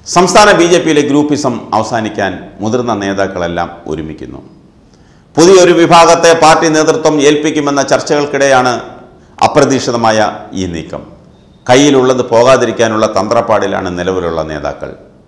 സംസ്ഥാന B J പിയിലെ groupism അവസാനിക്കാൻ മുതിർന്ന നേതാക്കളെല്ലാം ഒരുമിക്കുന്നു പുതിയൊരു വിഭാഗത്തെ പാർട്ടി നേതൃത്വം ഏൽപ്പിക്കുമെന്ന ചർച്ചകൾക്കിടെയാണ് അപ്രതീക്ഷിതമായ ഈ നീക്കം കയ്യിലുള്ളത് പോകാതിരിക്കാനുള്ള തന്ത്രപ്പാടിലാണ് നിലവിലുള്ള നേതാക്കൾ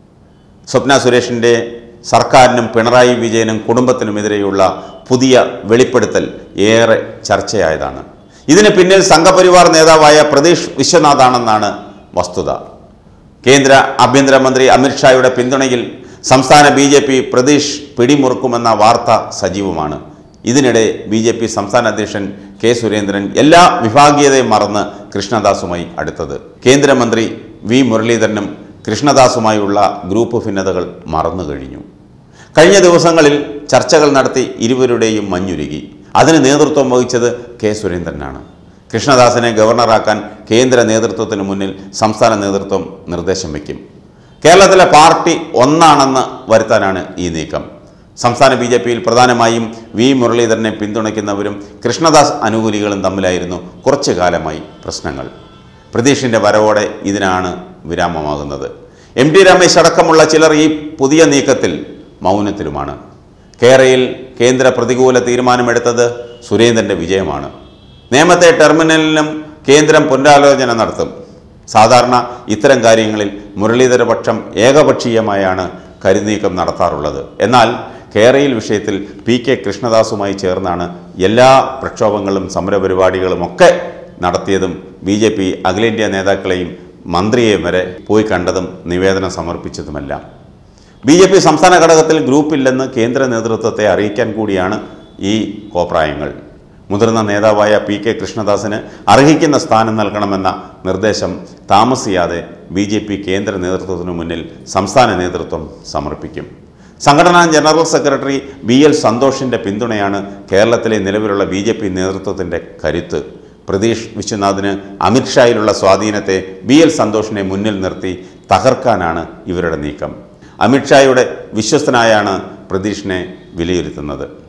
സ്വപ്ന സുരേഷിൻ്റെ സർക്കാരിനും പിണറായി വിജയനും കുടുംബത്തിനുമെതിരെയുള്ള പുതിയ വെളിപ്പെടുത്തൽ ഏറെ ചർച്ചയായതാണ് ഇതിന് പിന്നിൽ സംഘപരിവാർ നേതാവായ പ്രതീഷ് വിശ്വനാഥാണെന്നാണ് വസ്തുത കേന്ദ്ര ആഭ്യന്തരമന്ത്രി അമിത്ഷായുടെ പിന്തുണയിൽ സംസ്ഥാന ബി ജെ പി പ്രതീഷ് പിടിമുറുക്കുമെന്ന വാർത്ത സജീവമാണ് ഇതിനിടെ ബി ജെ പി സംസ്ഥാന അധ്യക്ഷൻ കെ സുരേന്ദ്രൻ എല്ലാ വിഭാഗീയതയും മറന്ന് കൃഷ്ണദാസുമായി അടുത്തത് കേന്ദ്രമന്ത്രി വി മുരളീധരനും കൃഷ്ണദാസുമായുള്ള ഗ്രൂപ്പ് ഭിന്നതകൾ മറന്നു കഴിഞ്ഞു കഴിഞ്ഞ ദിവസങ്ങളിൽ ചർച്ചകൾ നടത്തി ഇരുവരുടെയും മഞ്ഞുരുകി അതിന് നേതൃത്വം വഹിച്ചത് കെ സുരേന്ദ്രനാണ് കൃഷ്ണദാസിനെ ഗവർണറാക്കാൻ കേന്ദ്ര നേതൃത്വത്തിന് മുന്നിൽ സംസ്ഥാന നേതൃത്വം നിർദ്ദേശം വയ്ക്കും കേരളത്തിലെ പാർട്ടി ഒന്നാണെന്ന് വരുത്താനാണ് ഈ നീക്കം സംസ്ഥാന ബി ജെ പിയിൽ പ്രധാനമായും വി മുരളീധരനെ പിന്തുണയ്ക്കുന്നവരും കൃഷ്ണദാസ് അനുകൂലികളും തമ്മിലായിരുന്നു കുറച്ചു കാലമായി പ്രശ്നങ്ങൾ പ്രതീഷിൻ്റെ വരവോടെ ഇതിനാണ് വിരാമമാകുന്നത് എം ടി രമേശ് അടക്കമുള്ള ചിലർ ഈ പുതിയ നീക്കത്തിൽ മൗനത്തിലുമാണ് കേരയിൽ കേന്ദ്ര പ്രതികൂല തീരുമാനമെടുത്തത് സുരേന്ദ്രൻ്റെ വിജയമാണ് നേമത്തെ ടെർമിനലിനും കേന്ദ്രം പുനരാലോചന നടത്തും സാധാരണ ഇത്തരം കാര്യങ്ങളിൽ മുരളീധരപക്ഷം ഏകപക്ഷീയമായാണ് കരുനീക്കം നടത്താറുള്ളത് എന്നാൽ കേരയിൽ വിഷയത്തിൽ പി കെ കൃഷ്ണദാസുമായി ചേർന്നാണ് എല്ലാ പ്രക്ഷോഭങ്ങളും സമരപരിപാടികളും ഒക്കെ നടത്തിയതും ബി ജെ പി അഖിലേന്ത്യാ നേതാക്കളെയും മന്ത്രിയെയും വരെ പോയി കണ്ടതും നിവേദനം സമർപ്പിച്ചതുമെല്ലാം ബി ജെ പി സംസ്ഥാന ഘടകത്തിൽ ഗ്രൂപ്പില്ലെന്ന് കേന്ദ്ര നേതൃത്വത്തെ അറിയിക്കാൻ കൂടിയാണ് ഈ കോപ്രായങ്ങൾ മുതിർന്ന നേതാവായ പി കെ കൃഷ്ണദാസിന് അർഹിക്കുന്ന സ്ഥാനം നൽകണമെന്ന നിർദ്ദേശം താമസിയാതെ ബി ജെ പി കേന്ദ്ര നേതൃത്വത്തിനു മുന്നിൽ സംസ്ഥാന നേതൃത്വം സമർപ്പിക്കും സംഘടനാ ജനറൽ സെക്രട്ടറി ബി എൽ സന്തോഷിൻ്റെ പിന്തുണയാണ് കേരളത്തിലെ നിലവിലുള്ള ബി ജെ പി നേതൃത്വത്തിൻ്റെ കരുത്ത് പ്രതീഷ് വിശ്വനാഥിന് അമിത്ഷായിലുള്ള സ്വാധീനത്തെ ബി എൽ സന്തോഷിനെ മുന്നിൽ നിർത്തി തകർക്കാനാണ് ഇവരുടെ നീക്കം അമിത്ഷായുടെ വിശ്വസ്തനായാണ് പ്രതീഷിനെ വിലയിരുത്തുന്നത്